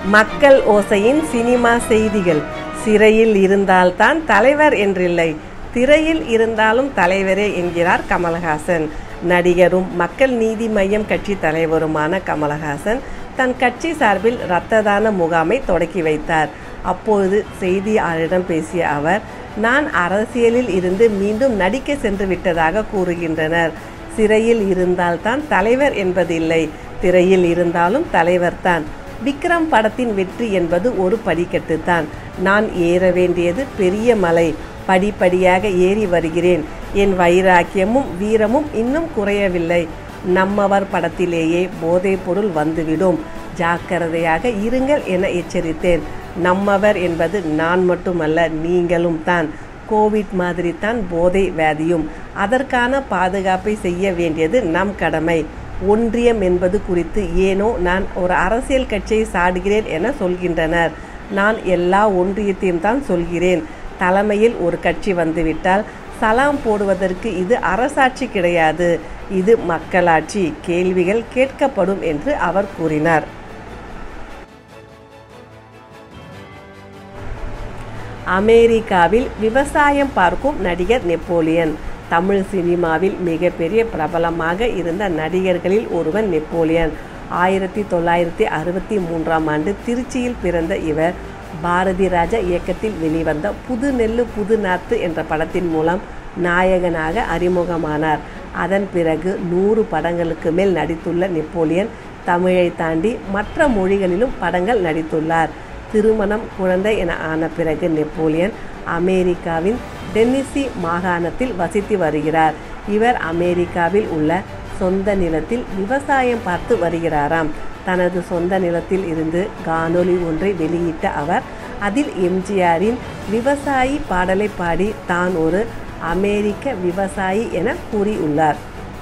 மக்கள் ஓசையின் சினிமா செய்திகள் சிறையில் இருந்தால்தான் தலைவர் என்றில்லை திரையில் இருந்தாலும் தலைவரே என்கிறார் கமலஹாசன் நடிகரும் மக்கள் நீதி மய்யம் கட்சி தலைவருமான கமலஹாசன் தன் கட்சி சார்பில் இரத்த தான முகாமை தொடக்கி வைத்தார் அப்பொழுது செய்தியாளரிடம் பேசிய அவர் நான் அரசியலில் இருந்து மீண்டும் நடிக்க சென்று விட்டதாக கூறுகின்றனர் சிறையில் இருந்தால்தான் தலைவர் என்பதில்லை திரையில் இருந்தாலும் தலைவர்தான் விக்ரம் படத்தின் வெற்றி என்பது ஒரு படிக்கட்டுத்தான் நான் ஏற வேண்டியது பெரிய மலை படிப்படியாக ஏறி வருகிறேன் என் வைராக்கியமும் வீரமும் இன்னும் குறையவில்லை நம்மவர் படத்திலேயே போதைப் பொருள் வந்துவிடும் ஜாக்கிரதையாக இருங்கள் என எச்சரித்தேன் நம்மவர் என்பது நான் மட்டுமல்ல நீங்களும் தான் கோவிட் மாதிரி தான் போதை வியாதியும் அதற்கான பாதுகாப்பை செய்ய வேண்டியது நம் கடமை ஒன்றியம் என்பது குறித்து ஏனோ நான் ஒரு அரசியல் கட்சியை சாடுகிறேன் என சொல்கின்றனர் நான் எல்லா ஒன்றியத்தையும் தான் சொல்கிறேன் தலைமையில் ஒரு கட்சி வந்துவிட்டால் சலாம் போடுவதற்கு இது அரசாட்சி கிடையாது இது மக்களாட்சி கேள்விகள் கேட்கப்படும் என்று அவர் கூறினார் அமெரிக்காவில் விவசாயம் பார்க்கும் நடிகர் நெப்போலியன் தமிழ் சினிமாவில் மிகப்பெரிய பிரபலமாக இருந்த நடிகர்களில் ஒருவன் நெப்போலியன் ஆயிரத்தி தொள்ளாயிரத்தி அறுபத்தி மூன்றாம் ஆண்டு திருச்சியில் பிறந்த இவர் பாரதி ராஜா இயக்கத்தில் வெளிவந்த புது நெல்லு புது நாத்து என்ற படத்தின் மூலம் நாயகனாக அறிமுகமானார் அதன் பிறகு நூறு படங்களுக்கு மேல் நடித்துள்ள நெப்போலியன் தமிழை தாண்டி மற்ற மொழிகளிலும் படங்கள் நடித்துள்ளார் திருமணம் குழந்தை என ஆன பிறகு நெப்போலியன் அமெரிக்காவின் டென்னிசி மாகாணத்தில் வசித்து வருகிறார் இவர் அமெரிக்காவில் உள்ள சொந்த நிலத்தில் விவசாயம் பார்த்து வருகிறாராம் தனது சொந்த நிலத்தில் இருந்து காணொளி ஒன்றை வெளியிட்ட அவர் அதில் எம்ஜிஆரின் விவசாயி பாடலை பாடி தான் ஒரு அமெரிக்க விவசாயி என கூறியுள்ளார்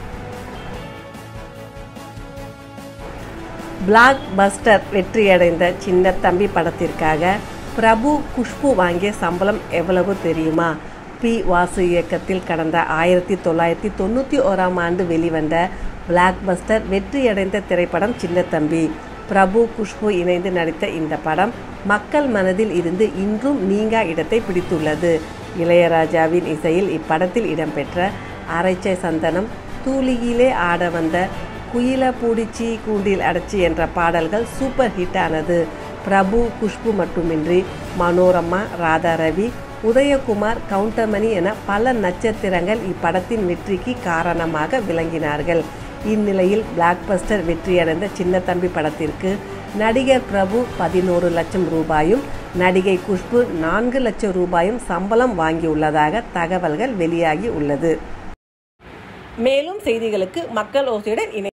பிளாக் பஸ்டர் வெற்றியடைந்த சின்ன தம்பி படத்திற்காக பிரபு குஷ்பு வாங்கிய சம்பளம் எவ்வளவு தெரியுமா பி வாசு இயக்கத்தில் கடந்த ஆயிரத்தி தொள்ளாயிரத்தி தொண்ணூற்றி ஓராம் ஆண்டு வெளிவந்த பிளாக் பஸ்டர் வெற்றியடைந்த திரைப்படம் சின்னத்தம்பி பிரபு குஷ்பு இணைந்து நடித்த இந்த படம் மக்கள் மனதில் இருந்து இன்றும் நீங்கா இடத்தை பிடித்துள்ளது இளையராஜாவின் இசையில் இப்படத்தில் இடம்பெற்ற அரைச்சை சந்தனம் தூளியிலே ஆட வந்த குயில பூடிச்சி கூண்டில் அடைச்சி என்ற பாடல்கள் சூப்பர் ஹிட் ஆனது பிரபு குஷ்பு மட்டுமின்றி மனோரமா ராதா ரவி உதயகுமார் கவுண்டமணி என பல நட்சத்திரங்கள் இப்படத்தின் வெற்றிக்கு காரணமாக விளங்கினார்கள் இந்நிலையில் பிளாக் பஸ்டர் வெற்றியடைந்த சின்னத்தம்பி படத்திற்கு நடிகர் பிரபு பதினோரு லட்சம் ரூபாயும் நடிகை குஷ்பு நான்கு லட்சம் ரூபாயும் சம்பளம் வாங்கியுள்ளதாக தகவல்கள் வெளியாகி உள்ளது மேலும் செய்திகளுக்கு மக்கள் ஓசையுடன் இணை